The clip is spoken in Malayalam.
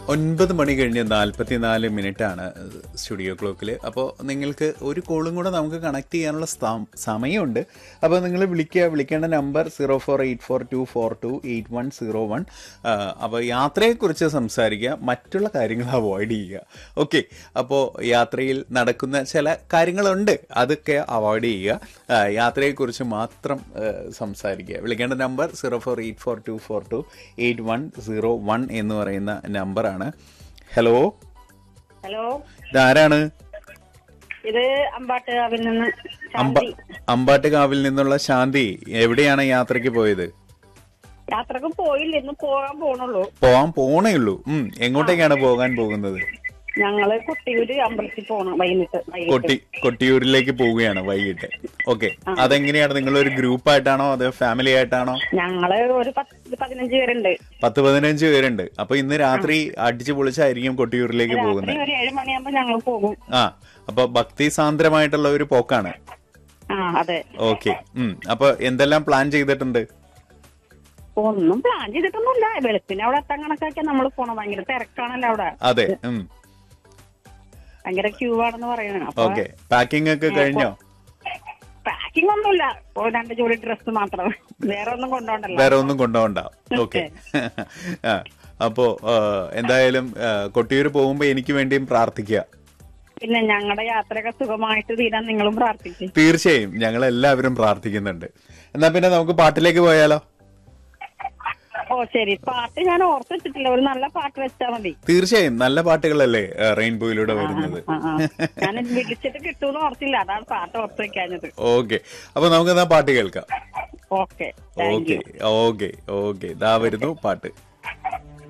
ഒൻപത് മണി കഴിഞ്ഞ് നാൽപ്പത്തിനാല് മിനിറ്റ് ആണ് സ്റ്റുഡിയോ ക്ലോക്കിൽ അപ്പോൾ നിങ്ങൾക്ക് ഒരു കോളും കൂടെ നമുക്ക് കണക്ട് ചെയ്യാനുള്ള സ്ഥാ- സമയമുണ്ട് അപ്പോൾ നിങ്ങൾ വിളിക്കുക വിളിക്കേണ്ട number zero four eight four two four two eight one zero one അപ്പോൾ യാത്രയെക്കുറിച്ച് സംസാരിക്കുക മറ്റുള്ള കാര്യങ്ങൾ അവോയ്ഡ് ചെയ്യുക ഓക്കെ അപ്പോൾ യാത്രയിൽ നടക്കുന്ന ചില കാര്യങ്ങളുണ്ട് അതൊക്കെ അവോയ്ഡ് ചെയ്യുക ആ, യാത്രയെക്കുറിച്ച് മാത്രം ആ, സംസാരിക്കുക വിളിക്കേണ്ട number zero four eight four two four two eight one zero one എന്ന് പറയുന്ന നമ്പറാണ് ഹലോ ഹലോ ഇതാരാണ് ഇത് അമ്പാട്ടുകാവിൽ നിന്ന് അമ്പ ശാന്തി അമ്പാട്ടുകാവിൽ നിന്നുള്ള ശാന്തി എവിടെയാണ് യാത്രയ്ക്ക് പോയത് യാത്രക്ക് പോയില്ല ഇന്ന് പോകാൻ പോണുള്ളൂ പോവാൻ പോണേ ഉള്ളൂ ഉം എങ്ങോട്ടേക്കാണ് പോകാൻ പോകുന്നത് ഞങ്ങള് കൊട്ടിയൂര് അമ്പലത്തിൽ പോണം വൈകിട്ട് വൈകിട്ട് കൊട്ടി കൊട്ടിയൂരിലേക്ക് പോവുകയാണ് വൈകിട്ട് ഓക്കെ അതെങ്ങനെയാണ് നിങ്ങൾ ഒരു ഗ്രൂപ്പ് ആയിട്ടാണോ അതോ ഫാമിലി ആയിട്ടാണോ ഞങ്ങള് ഒരു പത്ത് പതിനഞ്ച് പേരുണ്ട് പത്ത് പതിനഞ്ച് പേരുണ്ട് അപ്പൊ ഇന്ന് രാത്രി അടിച്ചു പൊളിച്ചായിരിക്കും കൊട്ടിയൂരിലേക്ക് രാത്രി പോകുന്നത് ഒരു ഏഴ് മണിയാകുമ്പോ ഞങ്ങൾ പോകും ആ അപ്പൊ ഭക്തി സാന്ദ്രമായിട്ടുള്ള ഒരു പോക്കാണ് ആ അതെ ഓക്കെ ഉം അപ്പൊ എന്തെല്ലാം പ്ലാൻ ചെയ്തിട്ടുണ്ട് ഒന്നും പ്ലാൻ ചെയ്തിട്ടൊന്നുമില്ല വെളുപ്പിന് അവിടെ എത്താൻ കണക്കാക്കിയാ നമ്മൾ പോണം ഭയങ്കര തിരക്കാണല്ലോ അവിടെ അതെ ഉം ഭയങ്കര ക്യൂ ആണെന്ന് പറയണ അപ്പൊ ഓക്കെ പാക്കിംഗ് ഒക്കെ കഴിഞ്ഞോ പാക്കിംഗ് ഒന്നുമില്ല ഒരു രണ്ട് ജോഡി ഡ്രസ്സ് മാത്രം വേറെ ഒന്നും കൊണ്ടോണ്ടല്ലോ വേറെ ഒന്നും കൊണ്ടുപോകണ്ട ഓക്കെ ആ അപ്പോ ആ, എന്തായാലും ആ, കൊട്ടിയൂർ പോകുമ്പോ എനിക്ക് വേണ്ടിയും പ്രാർത്ഥിക്കുക പിന്നെ ഞങ്ങളുടെ യാത്രയൊക്കെ സുഖമായിട്ട് തീരാൻ നിങ്ങളും പ്രാർത്ഥിക്കും തീർച്ചയായും ഞങ്ങൾ എല്ലാവരും പ്രാർത്ഥിക്കുന്നുണ്ട് എന്നാ പിന്നെ നമുക്ക് പാട്ടിലേക്ക് പോയാലോ ഓ ശരി പാട്ട് ഞാൻ ഓർത്ത് വെച്ചിട്ടില്ല ഒരു നല്ല പാട്ട് വെച്ചാ മതി തീർച്ചയായും നല്ല പാട്ടുകളല്ലേ ആ, റെയിൻബോയിലൂടെ വരുന്നത് ആ, ആ. ഞാൻ വിളിച്ചിട്ട് കിട്ടൂന്ന് ഓർത്തില്ല അതാണ് പാട്ട് ഓർത്ത് വെക്കാഞ്ഞത് ഓക്കെ അപ്പൊ നമുക്ക് എന്നാ പാട്ട് കേൾക്കാം okay thank okay you okay okay ഇതാ വരുന്നു പാട്ട്